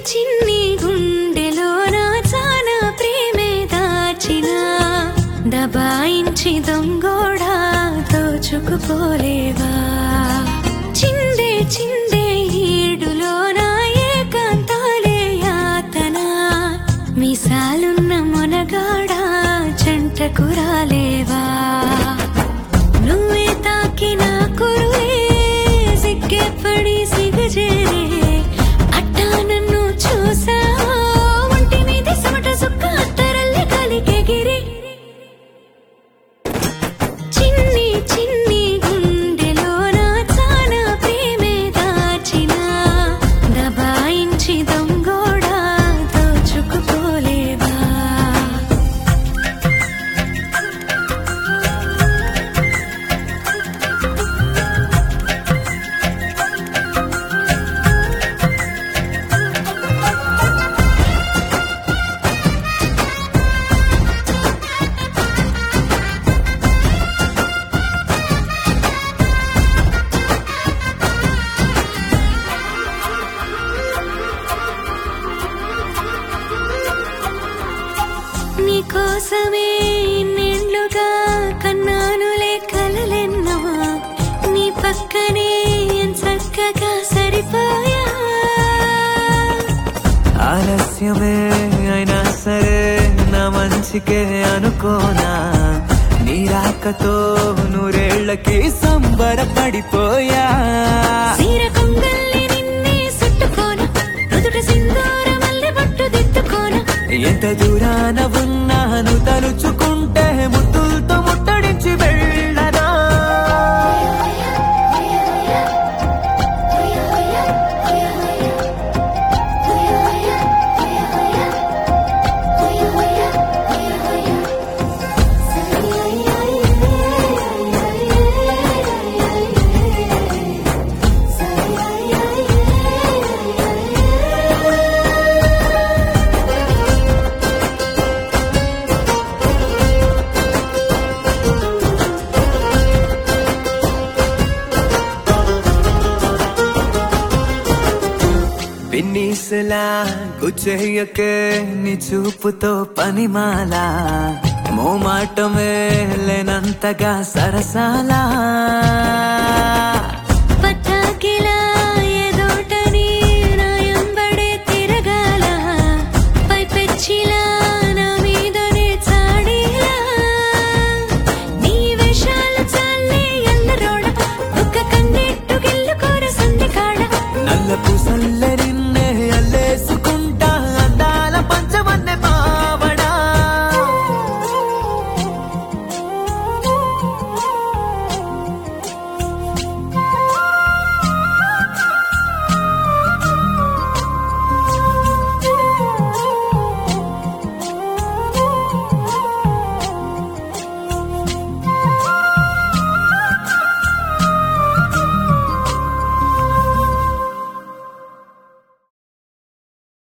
చిన్ని గుండెలోన చాలా ప్రేమే దాచిన దబాయించి దొంగోడా దోచుకుపోలేవా చిందే చిందే ఈడులోన ఏకాంతాలే యాతన మీసాలున్న మొనగాడా జంటకు రాలేవా నువ్వే తాకిన కురువే సిగ్గే పడి సిగజేరే అట్టా నన్ను చూసా ఒంటి మీద సమట సుక్క అత్తరల్లి కలికెగిరి చిన్ని చిన్ని గుండెలోన చాలా ప్రేమే దాచిన దబాయించి దొంగోడా దోచుకుపోలేవా నీకోసమే నిండుగా కన్నానులే కలలెన్నో నీ పక్కనే చక్కగా సరిపోయా ఆలస్యమే అయినా సరే నా మంచికే అనుకోనా నీ రాకతో నూరేళ్లకి సంబరపడిపోయా సీర కొంగల్ని నిన్నే చుట్టుకోన నుదుట సింధూర మల్లె బొట్టు దిద్దుకోన ఎంత దూరాన ఉన్నాను తలుచుకుంటే ముద్దులతో ముట్టడించి వెళ్ళరా పిన్నీసలా గుచ్చేయకే నీ చూపుతో పనిమాల మోమాటమే లేనంతగా సరసాలా